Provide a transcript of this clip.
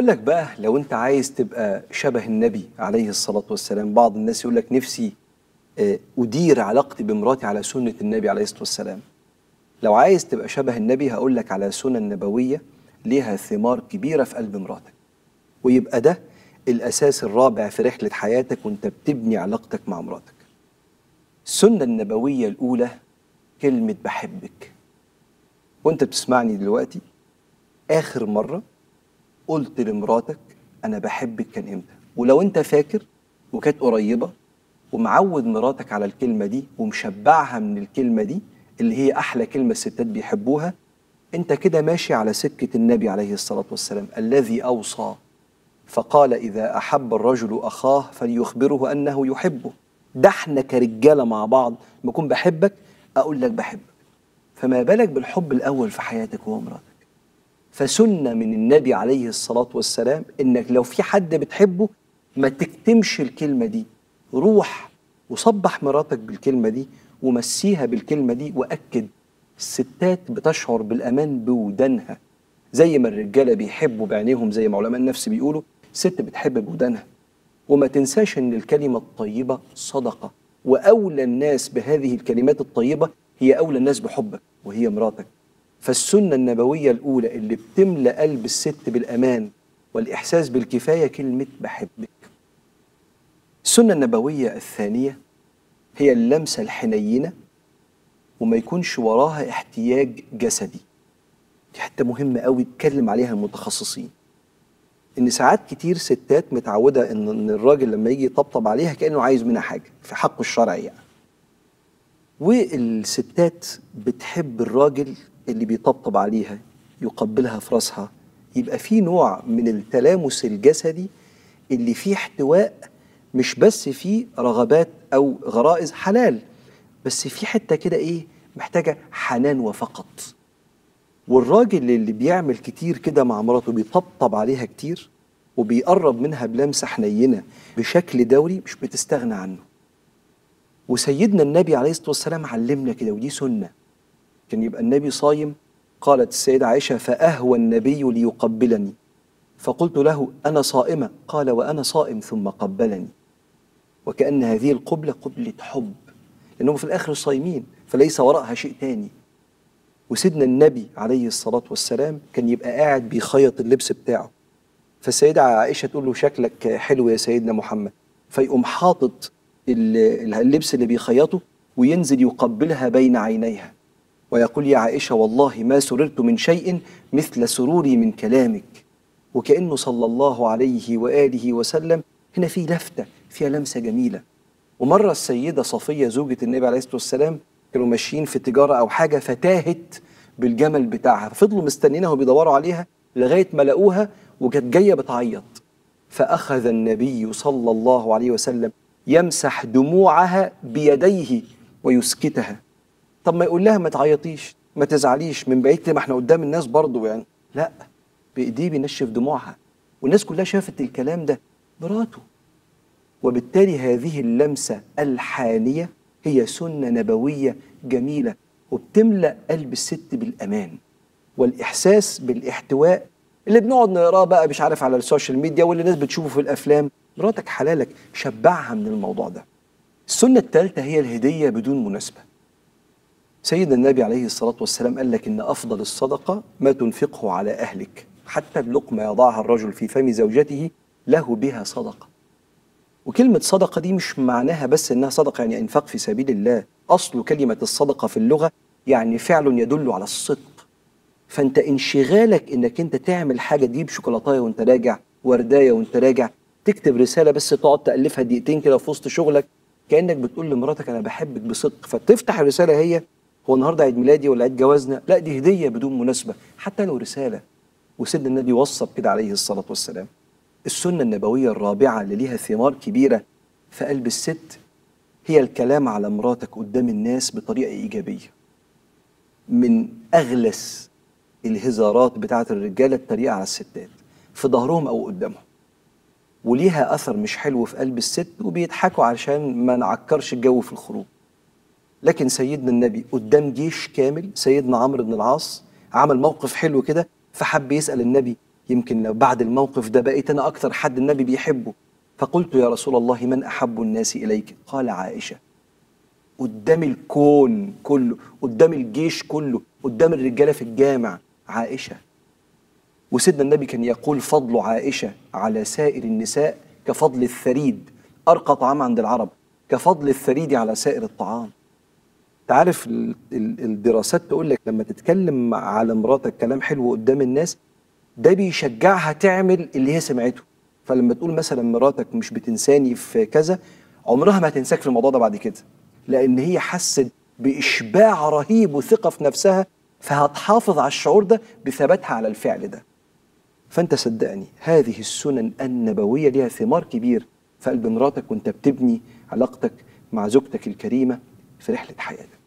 بقول لك بقى لو انت عايز تبقى شبه النبي عليه الصلاة والسلام بعض الناس يقول لك نفسي آه، أدير علاقتي بمراتي على سنة النبي عليه الصلاة والسلام لو عايز تبقى شبه النبي هقول لك على سنن نبوية ليها ثمار كبيرة في قلب مراتك ويبقى ده الأساس الرابع في رحلة حياتك وانت بتبني علاقتك مع مراتك السنة النبوية الأولى كلمة بحبك وانت بتسمعني دلوقتي آخر مرة قلت لمراتك أنا بحبك كان إمتى ولو أنت فاكر وكانت قريبة ومعود مراتك على الكلمة دي ومشبعها من الكلمة دي اللي هي أحلى كلمة الستات بيحبوها أنت كده ماشي على سكة النبي عليه الصلاة والسلام الذي أوصى فقال إذا أحب الرجل أخاه فليخبره أنه يحبه ده احنا كرجالة مع بعض بكون بحبك أقول لك بحبك فما بالك بالحب الأول في حياتك هو مراتك فسنة من النبي عليه الصلاة والسلام إنك لو في حد بتحبه ما تكتمش الكلمة دي روح وصبح مراتك بالكلمة دي ومسيها بالكلمة دي وأكد الستات بتشعر بالأمان بودانها زي ما الرجالة بيحبوا بعينيهم زي ما علماء النفس بيقولوا ست بتحب بودانها وما تنساش ان الكلمة الطيبة صدقة وأولى الناس بهذه الكلمات الطيبة هي أولى الناس بحبك وهي مراتك فالسنة النبوية الأولى اللي بتملأ قلب الست بالأمان والإحساس بالكفاية كلمة بحبك السنة النبوية الثانية هي اللمسة الحنينة وما يكونش وراها احتياج جسدي دي حتة مهمة قوي اتكلم عليها المتخصصين ان ساعات كتير ستات متعودة ان ان الراجل لما يجي يطبطب عليها كأنه عايز منها حاجة في حقه الشرعي يعني والستات بتحب الراجل اللي بيطبطب عليها يقبلها في راسها يبقى في نوع من التلامس الجسدي اللي فيه احتواء مش بس فيه رغبات او غرائز حلال بس في حته كده ايه محتاجه حنان وفقط والراجل اللي بيعمل كتير كده مع مراته بيطبطب عليها كتير وبيقرب منها بلمسه حنينه بشكل دوري مش بتستغنى عنه وسيدنا النبي عليه الصلاه والسلام علمنا كده ودي سنه كان يبقى النبي صايم قالت السيده عائشه فاهوى النبي ليقبلني فقلت له انا صائمه قال وانا صائم ثم قبلني وكأن هذه القبلة قبلة حب لأنهم في الآخر صايمين فليس وراءها شيء تاني وسيدنا النبي عليه الصلاة والسلام كان يبقى قاعد بيخيط اللبس بتاعه فالسيدة عائشة تقول له شكلك حلو يا سيدنا محمد فيقوم حاطط ال- اللبس اللي بيخيطه وينزل يقبلها بين عينيها ويقول يا عائشة والله ما سررت من شيء مثل سروري من كلامك وكأنه صلى الله عليه وآله وسلم هنا في لفتة فيها لمسة جميلة ومرة السيدة صفية زوجة النبي عليه الصلاة والسلام كانوا ماشيين في تجارة أو حاجة فتاهت بالجمل بتاعها ففضلوا مستنينها وبيدوروا عليها لغاية ما لقوها وكانت جاية بتعيط فأخذ النبي صلى الله عليه وسلم يمسح دموعها بيديه ويسكتها طب ما يقول لها ما تعيطيش ما تزعليش من بعيد كده ما احنا قدام الناس برضو يعني لا بايديه بينشف دموعها والناس كلها شافت الكلام ده مراته وبالتالي هذه اللمسه الحانيه هي سنه نبويه جميله وبتملا قلب الست بالامان والاحساس بالاحتواء اللي بنقعد نقراه بقى مش عارف على السوشيال ميديا واللي الناس بتشوفه في الافلام مراتك حلالك شبعها من الموضوع ده السنه الثالثه هي الهديه بدون مناسبه سيدنا النبي عليه الصلاة والسلام قال لك إن أفضل الصدقة ما تنفقه على أهلك حتى اللقمة يضعها الرجل في فم زوجته له بها صدقة وكلمة صدقة دي مش معناها بس إنها صدقة يعني إنفاق في سبيل الله أصل كلمة الصدقة في اللغة يعني فعل يدل على الصدق فأنت انشغالك إنك أنت تعمل حاجة تجيب شوكولاتاية وأنت راجع ورداية وأنت راجع تكتب رسالة بس تقعد تألفها دقيقتين كده في وسط شغلك كأنك بتقول لمراتك أنا بحبك بصدق فتفتح الرسالة هي هو النهارده عيد ميلادي ولا عيد جوازنا لا دي هديه بدون مناسبه حتى لو رساله وسيدنا النبي وصى كده عليه الصلاه والسلام السنه النبويه الرابعه اللي ليها ثمار كبيره في قلب الست هي الكلام على مراتك قدام الناس بطريقه ايجابيه من اغلس الهزارات بتاعه الرجاله التريقه على الستات في ظهرهم او قدامهم وليها اثر مش حلو في قلب الست وبيضحكوا علشان ما نعكرش الجو في الخروج لكن سيدنا النبي قدام جيش كامل سيدنا عمرو بن العاص عمل موقف حلو كده فحب يسأل النبي يمكن لو بعد الموقف ده بقيت أنا أكثر حد النبي بيحبه فقلت يا رسول الله من أحب الناس إليك قال عائشة قدام الكون كله قدام الجيش كله قدام الرجالة في الجامع عائشة وسيدنا النبي كان يقول فضل عائشة على سائر النساء كفضل الثريد أرقى طعام عند العرب كفضل الثريد على سائر الطعام تعرف ال- ال- الدراسات تقول لك لما تتكلم على مراتك كلام حلو قدام الناس ده بيشجعها تعمل اللي هي سمعته فلما تقول مثلا مراتك مش بتنساني في كذا عمرها ما هتنساك في الموضوع ده بعد كده لان هي حست باشباع رهيب وثقه في نفسها فهتحافظ على الشعور ده بثباتها على الفعل ده فانت صدقني هذه السنن النبويه ليها ثمار كبير في قلب مراتك وانت بتبني علاقتك مع زوجتك الكريمه في رحله حياتك